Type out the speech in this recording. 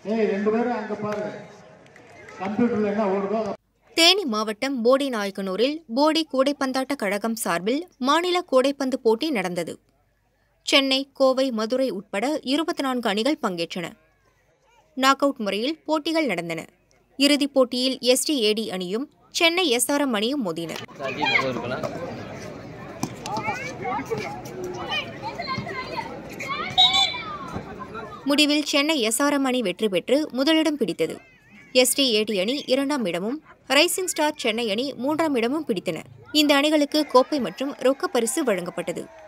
ஏய் ரெண்டு பேரும் அங்க பாரு கம்ப்யூட்டர்ல என்ன ஓடுதோ அதை தேனி மாவட்டம் போடி நாயக்கனூரில் போடி கூடைப்பந்தாட்ட கழகம் சார்பில் மாநில கூடைப்பந்து போட்டி நடந்தது சென்னை கோவை மதுரை உட்பட இருபத்தி நான்கு அணிகள் பங்கேற்றன நாக் அவுட் முறையில் போட்டிகள் நடந்தன இறுதிப் போட்டியில் எஸ்டிஏடி அணியும் சென்னை எஸ்ஆர்எம் அணியும் மோதின முடிவில் சென்னை எஸ்ஆர்எம் அணி வெற்றி பெற்று முதலிடம் பிடித்தது எஸ்டிஏடி அணி இரண்டாம் இடமும் ரைசிங் ஸ்டார் சென்னை அணி மூன்றாம் இடமும் பிடித்தன இந்த அணிகளுக்கு கோப்பை மற்றும் ரொக்க பரிசு வழங்கப்பட்டது